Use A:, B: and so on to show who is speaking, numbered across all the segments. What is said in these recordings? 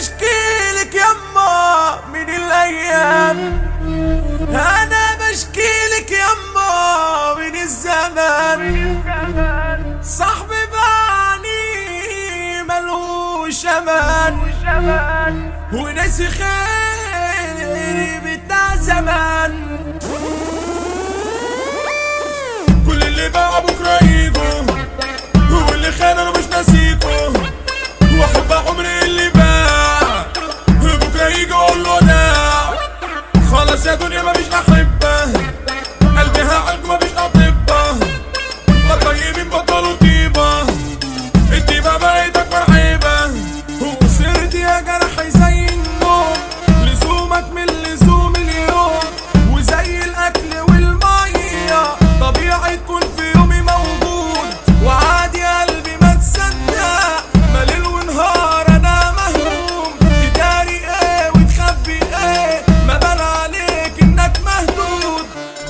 A: بشكيلك يما من الايام انا بشكيلك يما من الزمان صاحبي بعني ملهوش امان وناسي خيري بتاع زمان
B: كل اللي باع بكره يجوا واللي خان انا مش ناسيكوا واحب عمري اللي باع بكره يجي اقول له داع خلاص يا دنيا مفيش احبه قلبي هعالج مفيش اطباء الطيبين بطلوا طيبه الطيبه بقت اكبر عيبه
A: وصرت يا جرحي زي النوم لزومك من لزوم اليوم وزي الاكل والميه طبيعي تكون في يومي موجود وعادي قلبي ما تصدق ما ليل ونهار انا مهموم تداري ايه وتخبي ايه ما بان عليك انك مهدود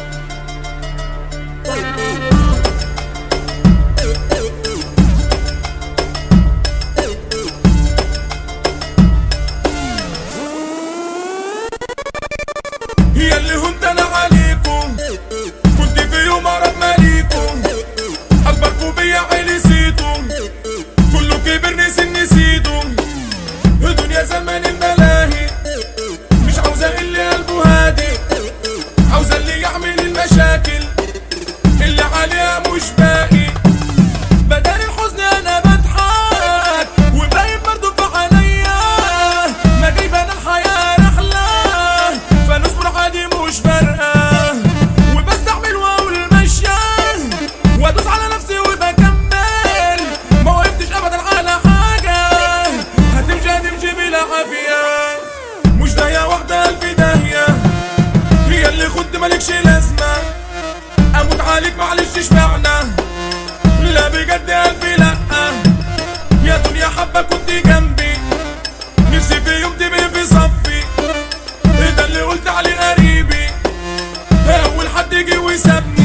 B: هي اللي هنت انا عليكم كنت في يوم اعرف ماليكم اكبركم بيا عيلي سيتم كله كبر نسي نسيتم دنيا زمان الملاهي مش عاوزة اللي قلبه هادي عاوزة اللي يعمل المشاكل اللي عليها مش باقي
A: بدل الحزن انا بضحك وباين برضو في عليا ما جايبه انا الحياه رحله فنصبر عادي مش فارقه وبستحمل واقول ماشيه وادوس على نفسي وبكمل ما وقفتش ابدا على حاجه هتمشي هتمشي بلا عافيه
B: مش داهية واحدة قلبي داهية هي اللي خد مالكش لازمة اموت عليك معلش اشمعنى لا بجد قلبي لا يا دنيا حبة كنت جنبي نفسي في يوم تبقي في صفي ده اللي قلت عليه قريبي اول حد يجي ويسابني